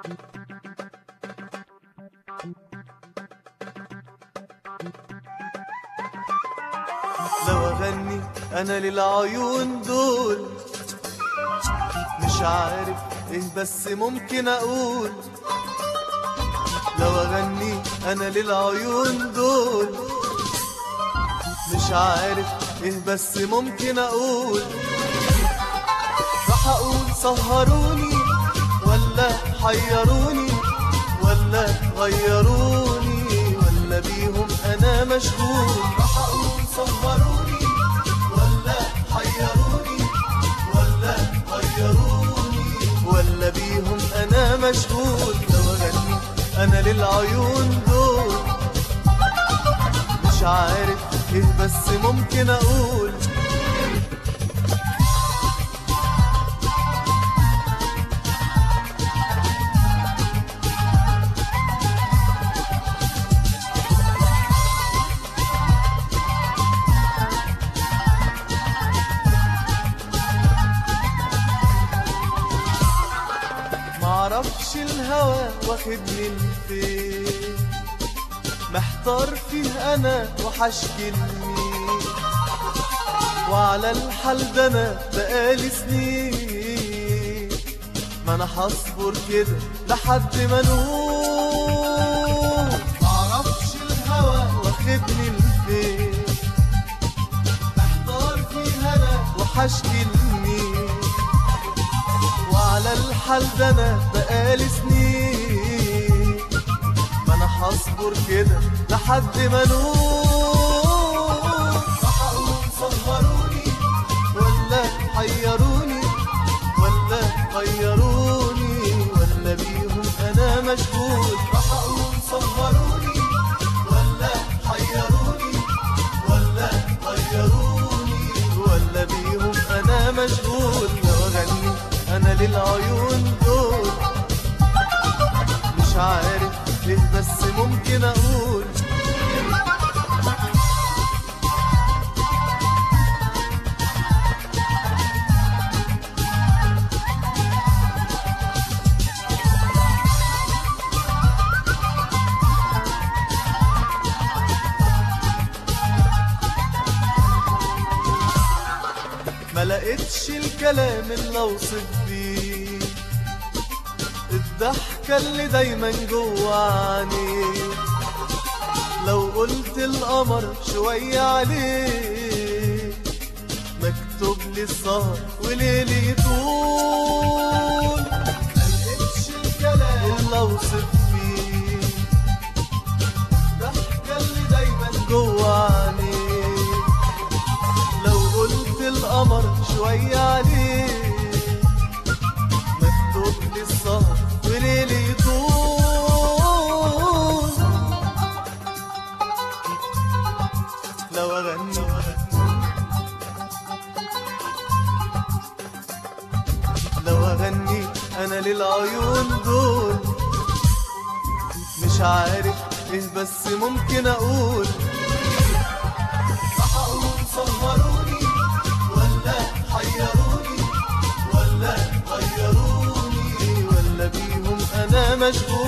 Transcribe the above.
لو اغني انا للعيون دول مش عارف ايه بس ممكن اقول لو اغني انا للعيون دول مش عارف ايه بس ممكن اقول راح اقول سهروني ولا حيروني ولا غيروني ولا بيهم انا مشغول راح اقول سهروني ولا حيروني ولا غيروني ولا بيهم انا مشغول لو اغني انا للعيون دول مش عارف ايه بس ممكن اقول معرفش الهوى واخدني لفين محتار فيه انا وحشكي لمين وعلى الحال ده انا بقالي سنين ما انا هصبر كده لحد ما نقول معرفش الهوى واخدني لفين محتار فيه انا وحشكي لمين وعلى الحال ده انا بقالي سنين ما انا هصبر كده لحد ما نقول راح اقول سهروني ولا حيروني ولا غيروني ولا بيهم انا مشغول راح اقول سهروني ولا حيروني ولا غيروني ولا بيهم انا مشغول لو اغني انا للعيون دول مش عارف ليه بس ممكن اقول ما لقيتش الكلام اللي اوصف بيه الضحكة اللي دايما جوا عينيه لو قلت القمر شوية عليه مكتوب لي السهر وليلي طول ملقتش الكلام اللي اوصف بيه الضحكة اللي دايما جوا عينيه لو قلت القمر شوية عليه مكتوب لي السهر وليلي طول لو اغني لو اغني انا للعيون دول مش عارف ايه بس ممكن اقول راح اقول سهروني ولا حيروني ولا غيروني ولا بيهم انا مشغول